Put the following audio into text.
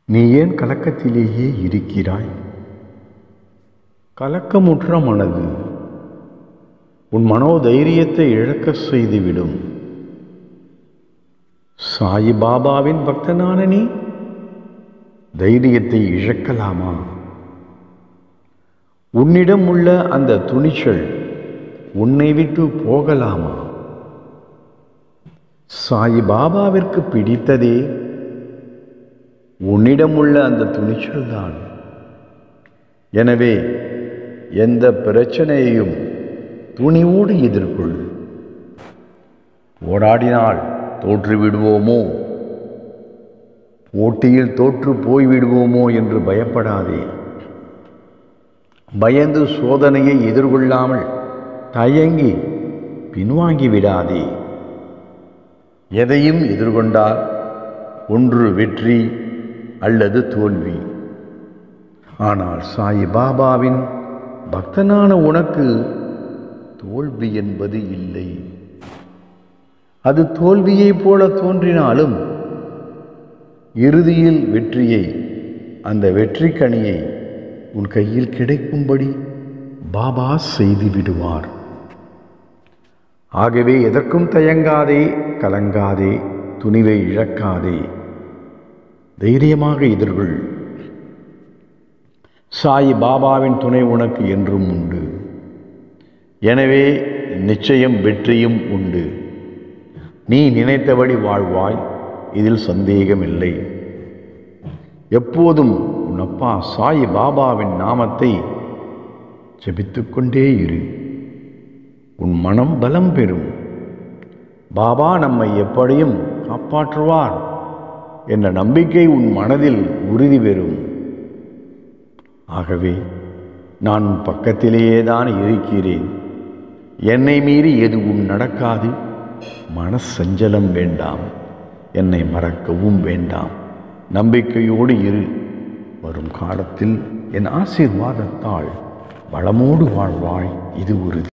நீ ஏன் கலக்கத்திலேயே இருக்கிறாய் கலக்கமுற்ற மனது உன் மனோதைரியத்தை இழக்கச் செய்துவிடும் சாயிபாபாவின் பக்தனான நீ தைரியத்தை இழக்கலாமா உன்னிடம் உள்ள அந்த துணிச்சல் உன்னை விட்டு போகலாமா சாயிபாபாவிற்கு பிடித்ததே உன்னிடம் உள்ள அந்த துணிச்சல் தான் எனவே எந்த பிரச்சனையையும் துணிவோடு எதிர்கொள் போராடினால் தோற்று விடுவோமோ போட்டியில் தோற்று போய்விடுவோமோ என்று பயப்படாதே பயந்து சோதனையை எதிர்கொள்ளாமல் தயங்கி பின்வாங்கி விடாதே எதையும் எதிர்கொண்டால் ஒன்று வெற்றி அல்லது தோல்வி ஆனால் சாய் பாபாவின் பக்தனான உனக்கு தோல்வி என்பது இல்லை அது தோல்வியைப் போல தோன்றினாலும் இறுதியில் வெற்றியை அந்த வெற்றிக்கனியை உன் கையில் கிடைக்கும்படி பாபா செய்து விடுவார் ஆகவே எதற்கும் தயங்காதே கலங்காதே துணிவை இழக்காதே தைரியமாக எதிர்கொள் சாய் பாபாவின் துணை உனக்கு என்றும் உண்டு எனவே நிச்சயம் வெற்றியும் உண்டு நீ நினைத்தபடி வாழ்வாய் இதில் சந்தேகமில்லை எப்போதும் உன் அப்பா சாய் பாபாவின் நாமத்தை ஜெபித்துக் கொண்டே இரு உன் மனம் பலம் பெறும் பாபா நம்மை எப்படியும் காப்பாற்றுவார் என்ற நம்பிக்கை உன் மனதில் உறுதி பெறும் ஆகவே நான் உன் பக்கத்திலேயே தான் இருக்கிறேன் என்னை மீறி எதுவும் நடக்காது மனசஞ்சலம் வேண்டாம் என்னை மறக்கவும் வேண்டாம் நம்பிக்கையோடு இரு வரும் காலத்தில் என் ஆசீர்வாதத்தால் வளமோடு வாழ்வாய் இது உறுதி